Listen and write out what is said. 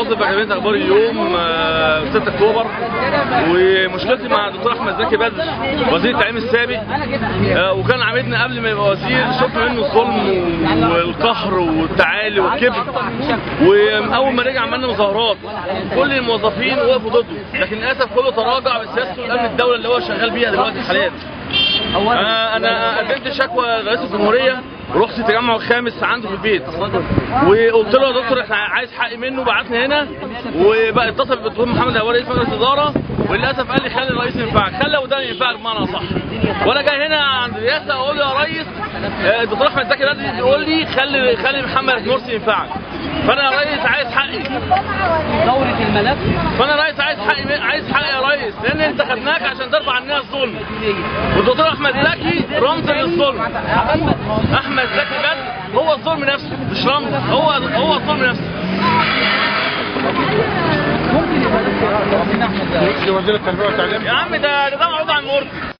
موظف بجريده اخبار اليوم آه، 6 اكتوبر ومشكلتي مع الدكتور احمد زكي بدر وزير التعليم السابق آه، وكان عامدنا قبل ما يبقى وزير شفنا منه الظلم والقهر والتعالي والكبر واول ما رجع عملنا مظاهرات كل الموظفين وقفوا ضده لكن للاسف كله تراجع بسياسته الامن الدوله اللي هو شغال بيها دلوقتي حاليا انا انا قدمت شكوى لرئيس الجمهوريه ورحت التجمع الخامس عنده في البيت وقلت له يا دكتور احنا عايز حقي منه بعتني هنا وبقى اتصل بالدكتور محمد هواري رئيس مجلس الاداره وللاسف قال لي خلي الرئيس ينفعك خلى وده ينفعك بمعنى صح وانا جاي هنا عند الرئاسه اقول له يا ريس آه، الدكتور احمد زكي لازم يقول لي خلي خلي محمد مرسي ينفعك فانا يا ريس عايز حقي دورة الملف فانا يا ريس عايز حقي عايز حقي يا ريس لان انت خدناك عشان ترفع عننا الظلم والدكتور احمد زكي رمز للظلم احمد زكي بس هو الظلم نفسه مش رمز هو هو الظلم نفسه وزير التربيه والتعليم يا عم ده ده معروض عن مرسي